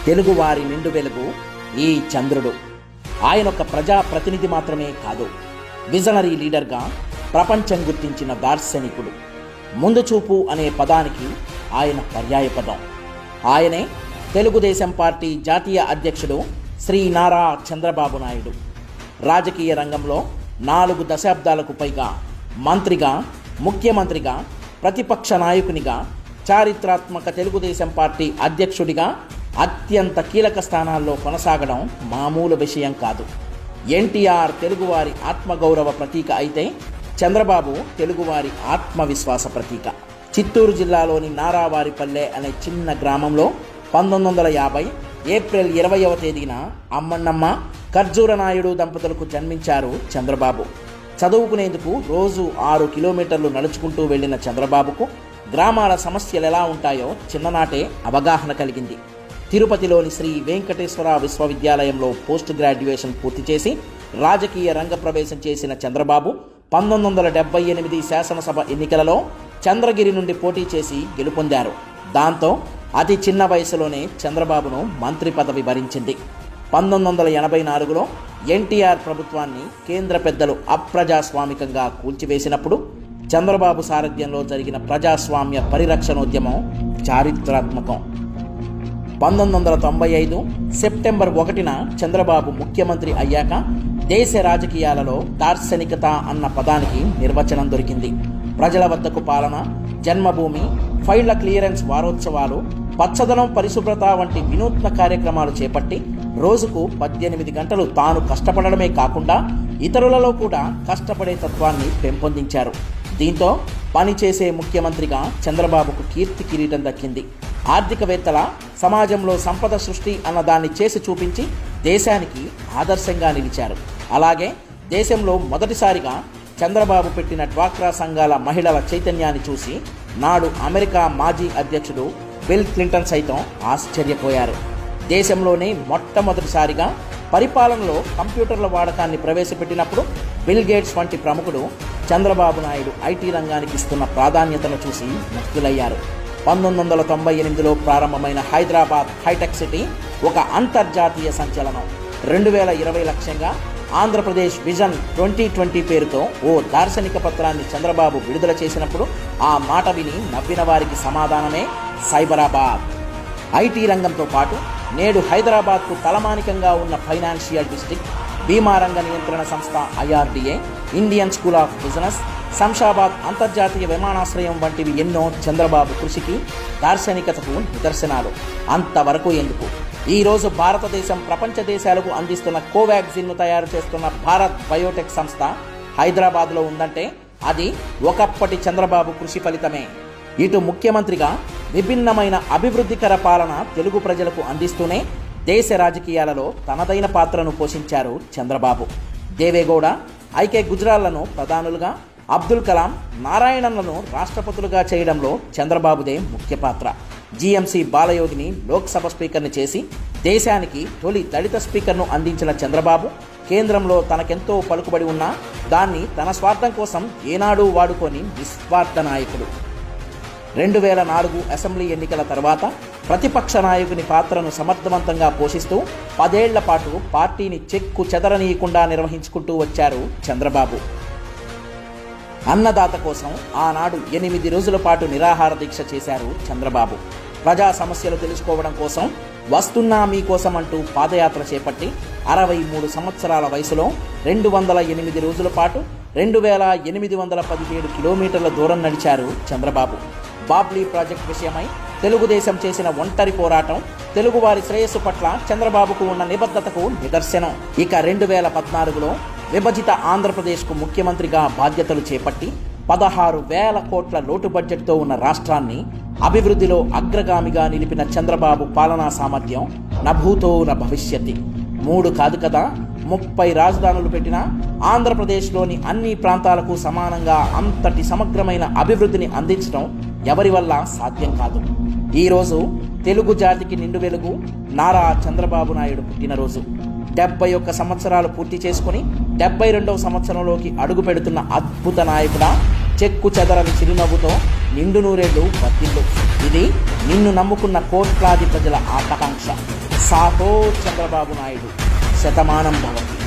తెలుగువారి నిండు వెలుగు ఈ చంద్రుడు ఆయన ఒక ప్రజా ప్రతినిధి మాత్రమే కాదు విజనరీ లీడర్గా ప్రపంచం గుర్తించిన దార్శనికుడు ముందు చూపు అనే పదానికి ఆయన పర్యాయ పదం ఆయనే తెలుగుదేశం పార్టీ జాతీయ అధ్యక్షుడు శ్రీ నారా చంద్రబాబు నాయుడు రాజకీయ రంగంలో నాలుగు దశాబ్దాలకు పైగా మంత్రిగా ముఖ్యమంత్రిగా ప్రతిపక్ష నాయకునిగా చారిత్రాత్మక తెలుగుదేశం పార్టీ అధ్యక్షుడిగా అత్యంత కీలక స్థానాల్లో కొనసాగడం మామూలు విషయం కాదు ఎన్టీఆర్ తెలుగువారి ఆత్మగౌరవ ప్రతీక అయితే చంద్రబాబు తెలుగువారి ఆత్మవిశ్వాస ప్రతీక చిత్తూరు జిల్లాలోని నారావారిపల్లె అనే చిన్న గ్రామంలో పంతొమ్మిది వందల యాభై ఏప్రిల్ ఇరవయవ తేదీన అమ్మన్నమ్మ ఖర్జూర నాయుడు దంపతులకు జన్మించారు చంద్రబాబు చదువుకునేందుకు రోజు ఆరు కిలోమీటర్లు నడుచుకుంటూ వెళ్లిన చంద్రబాబుకు గ్రామాల సమస్యలు ఎలా ఉంటాయో చిన్ననాటే అవగాహన కలిగింది తిరుపతిలోని శ్రీ వెంకటేశ్వర విశ్వవిద్యాలయంలో పోస్ట్ గ్రాడ్యుయేషన్ పూర్తి చేసి రాజకీయ రంగ ప్రవేశం చేసిన చంద్రబాబు పంతొమ్మిది వందల డెబ్బై ఎనిమిది శాసనసభ ఎన్నికలలో చంద్రగిరి నుండి పోటీ చేసి గెలుపొందారు దాంతో అతి చిన్న వయసులోనే చంద్రబాబును మంత్రి పదవి భరించింది పంతొమ్మిది వందల ఎనభై నాలుగులో ఎన్టీఆర్ ప్రభుత్వాన్ని కేంద్ర పెద్దలు అప్రజాస్వామికంగా కూల్చివేసినప్పుడు చంద్రబాబు సారథ్యంలో జరిగిన ప్రజాస్వామ్య పరిరక్షణోద్యమం చారిత్రాత్మకం పంతొమ్మిది వందల తొంభై ఐదు సెప్టెంబర్ ఒకటిన చంద్రబాబు ముఖ్యమంత్రి అయ్యాక దేశ రాజకీయాలలో దార్శనికత అన్న పదానికి నిర్వచనం దొరికింది ప్రజల వద్దకు పాలన జన్మభూమి ఫైళ్ల క్లియరెన్స్ వారోత్సవాలు పచ్చదనం పరిశుభ్రత వంటి వినూత్న కార్యక్రమాలు చేపట్టి రోజుకు పద్దెనిమిది గంటలు తాను కష్టపడడమే కాకుండా ఇతరులలో కూడా కష్టపడే తత్వాన్ని పెంపొందించారు దీంతో పనిచేసే ముఖ్యమంత్రిగా చంద్రబాబుకు కీర్తి కిరీటం దక్కింది ఆర్థికవేత్తల సమాజంలో సంపద సృష్టి అన్న దాన్ని చేసి చూపించి దేశానికి ఆదర్శంగా నిలిచారు అలాగే దేశంలో మొదటిసారిగా చంద్రబాబు పెట్టిన డ్వాక్రా సంఘాల మహిళల చైతన్యాన్ని చూసి నాడు అమెరికా మాజీ అధ్యక్షుడు బిల్ క్లింటన్ సైతం ఆశ్చర్యపోయారు దేశంలోనే మొట్టమొదటిసారిగా పరిపాలనలో కంప్యూటర్ల వాడకాన్ని ప్రవేశపెట్టినప్పుడు బిల్ గేట్స్ వంటి ప్రముఖులు చంద్రబాబు నాయుడు ఐటీ రంగానికి ఇస్తున్న ప్రాధాన్యతను చూసి ముక్తులయ్యారు పంతొమ్మిది వందల తొంభై ఎనిమిదిలో ప్రారంభమైన హైదరాబాద్ హైటెక్ సిటీ ఒక అంతర్జాతీయ సంచలనం రెండు వేల ఇరవై లక్ష్యంగా ఆంధ్రప్రదేశ్ విజన్ ట్వంటీ ట్వంటీ పేరుతో ఓ దార్శనిక పత్రాన్ని చంద్రబాబు విడుదల చేసినప్పుడు ఆ మాట విని నవ్విన వారికి సమాధానమే సైబరాబాద్ ఐటీ రంగంతో పాటు నేడు హైదరాబాద్కు తలమానికంగా ఉన్న ఫైనాన్షియల్ డిస్ట్రిక్ట్ బీమా రంగ నియంత్రణ సంస్థ IRDA Indian School of Business Shamshabad అంతర్జాతీయ విమానాశ్రయం వంటివి ఎన్నో చంద్రబాబు కృషికి దార్శనికతకు నిదర్శనాలు అంతవరకు ఎందుకు ఈ రోజు భారతదేశం ప్రపంచ దేశాలకు అందిస్తున్న కోవాక్సిన్ను తయారు చేస్తున్న భారత్ బయోటెక్ సంస్థ హైదరాబాద్లో ఉందంటే అది ఒకప్పటి చంద్రబాబు కృషి ఫలితమే ఇటు ముఖ్యమంత్రిగా విభిన్నమైన అభివృద్ధికర పాలన తెలుగు ప్రజలకు అందిస్తూనే దేశ రాజకీయాలలో తనదైన పాత్రను పోషించారు చంద్రబాబు దేవేగౌడ ఐకే గుజరాల్లను ప్రధానులుగా అబ్దుల్ కలాం నారాయణన్లను రాష్ట్రపతులుగా చేయడంలో చంద్రబాబుదే ముఖ్య పాత్ర జీఎంసీ బాలయోగిని లోక్సభ స్పీకర్ని చేసి దేశానికి తొలి దళిత స్పీకర్ను అందించిన చంద్రబాబు కేంద్రంలో తనకెంతో పలుకుబడి ఉన్నా దాన్ని తన స్వార్థం కోసం ఏనాడూ వాడుకొని నిస్వార్థ నాయకుడు రెండు వేల నాలుగు అసెంబ్లీ ఎన్నికల తర్వాత ప్రతిపక్ష నాయకుని పాత్రను సమర్థవంతంగా పోషిస్తూ పదేళ్ల పాటు పార్టీని చెక్కు చెదరనీయకుండా నిర్వహించుకుంటూ వచ్చారు చంద్రబాబు అన్నదాత కోసం ఆనాడు ఎనిమిది రోజుల పాటు నిరాహార దీక్ష చేశారు చంద్రబాబు ప్రజా సమస్యలు తెలుసుకోవడం కోసం వస్తున్నా మీకోసం అంటూ పాదయాత్ర చేపట్టి అరవై మూడు సంవత్సరాల వయసులో రెండు వందల ఎనిమిది రోజుల పాటు రెండు వేల ఎనిమిది వందల పదిహేడు కిలోమీటర్ల దూరం నడిచారు చంద్రబాబు బాబ్లీ ప్రాజెక్ట్ విషయమై తెలుగుదేశం చేసిన ఒంటరి పోరాటం తెలుగువారి శ్రేయస్సు పట్ల చంద్రబాబుకు ఉన్న నిబద్ధతకు నిదర్శనం ఇక రెండు వేల పద్నాలుగులో విభజిత ఆంధ్రప్రదేశ్కు ముఖ్యమంత్రిగా బాధ్యతలు చేపట్టి పదహారు వేల కోట్ల లోటు బడ్జెట్తో ఉన్న రాష్ట్రాన్ని అభివృద్ధిలో అగ్రగామిగా నిలిపిన చంద్రబాబు పాలనా సామర్థ్యం నభూతో న భవిష్యత్తి మూడు కాదు కదా ముప్పై రాజధానులు పెట్టిన ఆంధ్రప్రదేశ్లోని అన్ని ప్రాంతాలకు సమానంగా అంతటి సమగ్రమైన అభివృద్ధిని అందించడం ఎవరి వల్ల సాధ్యం కాదు ఈరోజు తెలుగు జాతికి నిండు వెలుగు నారా చంద్రబాబు నాయుడు పుట్టినరోజు డెబ్బై ఒక్క సంవత్సరాలు పూర్తి చేసుకుని డెబ్బై రెండవ సంవత్సరంలోకి అడుగు పెడుతున్న అద్భుత నాయకుడా చెక్కు చెదరని చిరునవ్వుతో నిండు నూరేళ్లు వర్తిల్లు ఇది నిన్ను నమ్ముకున్న కోట్లాది ప్రజల ఆకాంక్ష సాహో చంద్రబాబు నాయుడు శతమానం భవతి